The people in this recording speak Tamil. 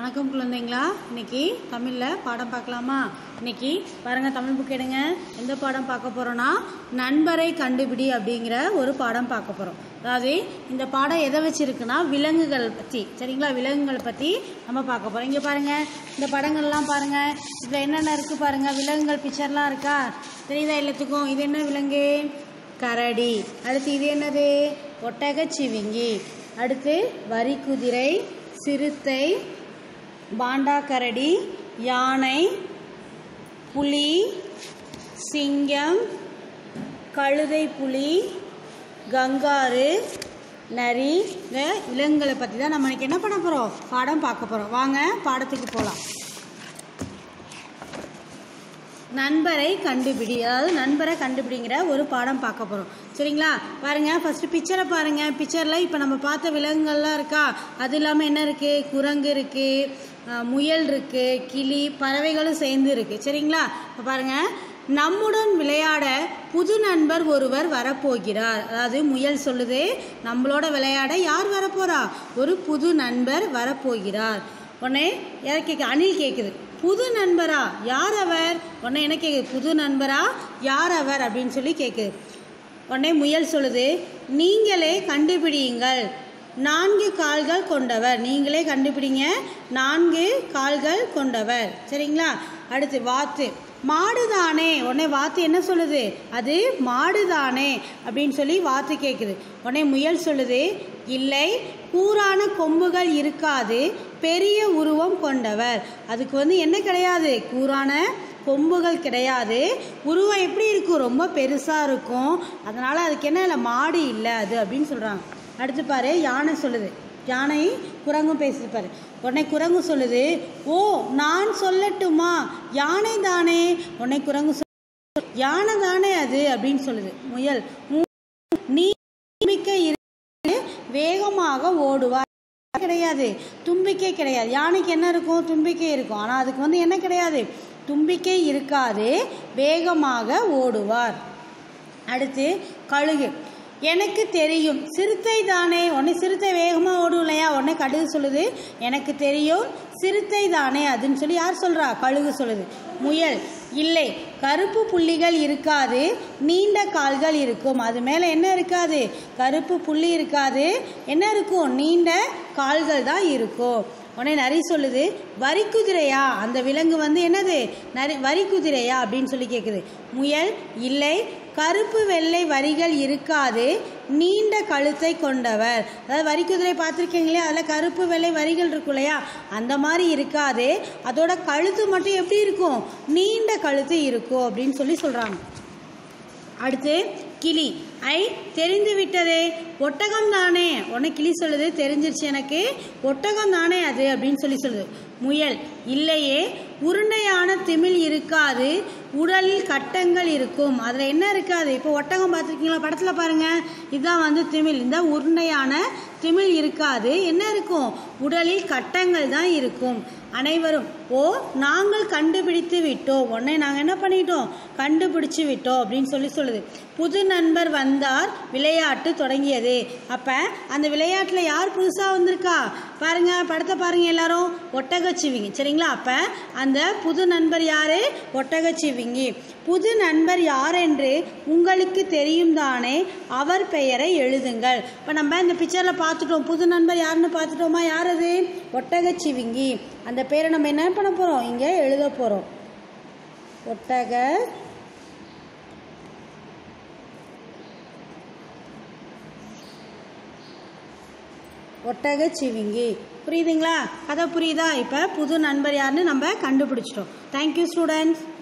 வணக்கம் குழந்தைங்களா இன்னைக்கு தமிழில் பாடம் பார்க்கலாமா இன்னைக்கு பாருங்க தமிழ் புக் எடுங்க எந்த பாடம் பார்க்க போறோம்னா நண்பரை கண்டுபிடி அப்படிங்கிற ஒரு பாடம் பார்க்க போறோம் அதாவது இந்த பாடம் எதை வச்சிருக்குன்னா விலங்குகள் பற்றி சரிங்களா விலங்குகள் பற்றி நம்ம பார்க்க போறோம் இங்கே பாருங்க இந்த படங்கள்லாம் பாருங்க இதில் என்னென்ன இருக்கு பாருங்க விலங்குகள் பிக்சர்லாம் இருக்கா தெரியுதா எல்லாத்துக்கும் இது என்ன விலங்கு கரடி அடுத்து இது என்னது ஒட்டகச்சிவிங்கி அடுத்து வரிக்குதிரை சிறுத்தை பாண்டாக்கரடி யானை புலி சிங்கம் கழுதை புலி கங்காரு நரி இந்த விலங்குகளை பற்றி தான் நம்ம இன்னைக்கு என்ன பண்ண போகிறோம் பாடம் பார்க்க போகிறோம் வாங்க பாடத்துக்கு போகலாம் நண்பரை கண்டுபிடி அதாவது நண்பரை கண்டுபிடிங்கிற ஒரு பாடம் பார்க்க போகிறோம் சரிங்களா பாருங்க ஃபர்ஸ்ட் பிக்சரை பாருங்க பிக்சரில் இப்போ நம்ம பார்த்த விலங்குகள்லாம் இருக்கா அது இல்லாமல் என்ன இருக்குது குரங்கு இருக்குது அஹ், முயல் இருக்குது கிளி பறவைகளும் சேர்ந்து இருக்குது சரிங்களா இப்போ பாருங்க நம்முடன் விளையாட புது நண்பர் ஒருவர் வரப்போகிறார் அதாவது முயல் சொல்லுது நம்மளோட விளையாட யார் வரப்போறா ஒரு புது நண்பர் வரப்போகிறார் உடனே யார் கேட்கு அணில் கேட்குது புது நண்பரா யார் அவர் உடனே என்ன கேட்குது புது நண்பரா யார் அவர் அப்படின்னு சொல்லி கேட்குது உடனே முயல் சொல்லுது நீங்களே கண்டுபிடியுங்கள் நான்கு கால்கள் கொண்டவர் நீங்களே கண்டுபிடிங்க நான்கு கால்கள் கொண்டவர் சரிங்களா அடுத்து வாத்து மாடுதானே உடனே வாத்து என்ன சொல்லுது அது மாடுதானே அப்படின்னு சொல்லி வாத்து கேட்குது உடனே முயல் சொல்லுது இல்லை கூரான கொம்புகள் இருக்காது பெரிய உருவம் கொண்டவர் அதுக்கு வந்து என்ன கிடையாது கூரான கொம்புகள் கிடையாது உருவம் எப்படி இருக்கும் ரொம்ப பெருசாக இருக்கும் அதனால் அதுக்கு என்ன இல்லை மாடு இல்லை அது அப்படின்னு சொல்கிறாங்க அடுத்து பாரு யானை சொல்லுது யானை குரங்கும் பேசுது பாரு உடனே குரங்கு சொல்லுது ஓ நான் சொல்லட்டுமா யானை தானே உடனே குரங்கு சொல்லு யானை தானே அது அப்படின்னு சொல்லுது முயல் "உம், நீ மிக்க இரு வேகமாக ஓடுவார் கிடையாது தும்பிக்கை கிடையாது யானைக்கு என்ன இருக்கும் தும்பிக்கை இருக்கும் ஆனால் அதுக்கு வந்து என்ன கிடையாது தும்பிக்கை இருக்காது வேகமாக ஓடுவார் அடுத்து கழுகு எனக்கு தெரியும் சிறுத்தை தானே உடனே சிறுத்தை வேகமாக ஓடும் இல்லையா உடனே கழுகு சொல்லுது எனக்கு தெரியும் சிறுத்தை தானே அதுன்னு சொல்லி யார் சொல்கிறா கழுகு சொல்லுது முயல் இல்லை கருப்பு புள்ளிகள் இருக்காது நீண்ட கால்கள் இருக்கும் அது மேலே என்ன இருக்காது கருப்பு புள்ளி இருக்காது என்ன இருக்கும் நீண்ட கால்கள் தான் இருக்கும் உடனே நரி சொல்லுது வரிக்குதிரையா அந்த விலங்கு வந்து என்னது நரி வரிக்குதிரையா அப்படின்னு சொல்லி கேட்குது முயல் இல்லை கருப்பு வெள்ளை வரிகள் இருக்காது நீண்ட கழுத்தை கொண்டவர் அதாவது வரிக்குதிரை பார்த்துருக்கீங்களே அதில் கருப்பு வெள்ளை வரிகள் இருக்கும் இல்லையா அந்த மாதிரி இருக்காது அதோட கழுத்து மட்டும் எப்படி இருக்கும் நீண்ட கழுத்து இருக்கும் அப்படின்னு சொல்லி சொல்கிறாங்க அடுத்து கிளி ஐ தெரிந்து விட்டதே ஒட்டகம் தானே உடனே கிளி சொல்லுது தெரிஞ்சிருச்சு எனக்கு ஒட்டகம் தானே அது அப்படின்னு சொல்லி சொல்லுது முயல் இல்லையே உருண்டையான திமில் இருக்காது உடலில் கட்டங்கள் இருக்கும் அதில் என்ன இருக்காது இப்போ ஒட்டகம் பார்த்துருக்கீங்களா படத்தில் பாருங்க இதுதான் வந்து திமில் இந்த உருண்டையான திமில் இருக்காது என்ன இருக்கும் உடலில் கட்டங்கள் தான் இருக்கும் அனைவரும் ஓ நாங்கள் கண்டுபிடித்து விட்டோம் உடனே நாங்கள் என்ன பண்ணிட்டோம் கண்டுபிடிச்சு விட்டோம் அப்படின்னு சொல்லி சொல்லுது புது நண்பர் வந்தார் விளையாட்டு தொடங்கியது அப்போ அந்த விளையாட்டில் யார் புதுசாக வந்திருக்கா பாருங்க படத்தை பாருங்க எல்லாரும் ஒட்டகச்சிவிங்கி சரிங்களா அப்போ அந்த புது நண்பர் யாரு ஒட்டகச்சிவிங்கி புது நண்பர் யார் என்று உங்களுக்கு தெரியும் தானே அவர் பெயரை எழுதுங்கள் இப்போ நம்ம இந்த பிக்சரில் பார்த்துட்டோம் புது நண்பர் யாருன்னு பார்த்துட்டோமா யார் அது ஒட்டகச்சிவிங்கி அந்த பேரை நம்ம என்ன பண்ண போகிறோம் இங்கே எழுத போகிறோம் ஒட்டக ஒட்டகச்சிவிங்கி புரியுதுங்களா கதை புரியுதா இப்போ புது நண்பர் யாருன்னு நம்ம கண்டுபிடிச்சிட்டோம் தேங்க்யூ ஸ்டூடெண்ட்ஸ்